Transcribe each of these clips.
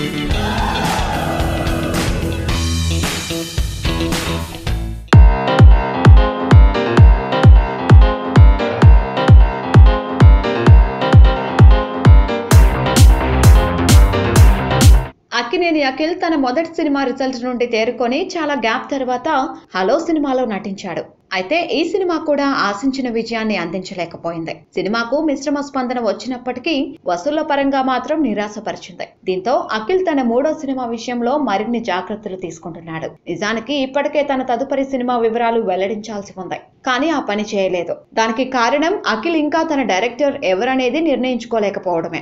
అక్కినేని అఖిల్ తన మొదటి cinema result నుండి తేరుకొని చాలా గ్యాప్ తర్వాత హలో సినిమాలో నటించాడు అయితే ఈ సినిమా కూడా ఆశించిన విజయాన్ని అందించలేకపోయింది సినిమాకు మిశ్రమ స్పందన వచ్చినప్పటికీ వసూళ్ల పరంగా మాత్రం నిరాశపరిచింది దీంతో అఖిల్ తన మూడో సినిమా విషయంలో మరిన్ని జాగ్రత్తలు తీసుకుంటున్నాడు నిజానికి ఇప్పటికే తన తదుపరి సినిమా వివరాలు వెల్లడించాల్సి ఉంది కానీ ఆ పని చేయలేదు దానికి కారణం అఖిల్ ఇంకా తన డైరెక్టర్ ఎవరనేది నిర్ణయించుకోలేకపోవడమే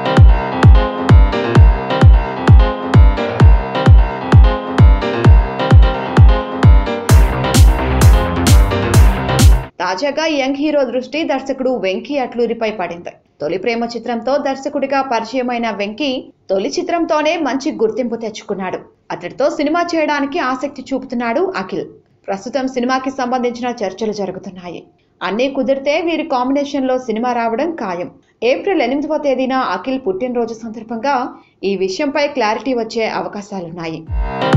తాజాగా యంగ్ హీరో దృష్టి దర్శకుడు వెంకీ అట్లూరిపై పడింది తొలి ప్రేమ చిత్రంతో దర్శకుడిగా పరిచయమైన వెంకీ తొలి చిత్రంతోనే మంచి గుర్తింపు తెచ్చుకున్నాడు అతడితో సినిమా చేయడానికి ఆసక్తి చూపుతున్నాడు అఖిల్ ప్రస్తుతం సినిమాకి సంబంధించిన చర్చలు జరుగుతున్నాయి అన్నీ కుదిరితే వీరి కాంబినేషన్లో సినిమా రావడం ఖాయం ఏప్రిల్ ఎనిమిదవ తేదీన అఖిల్ పుట్టినరోజు సందర్భంగా ఈ విషయంపై క్లారిటీ వచ్చే అవకాశాలున్నాయి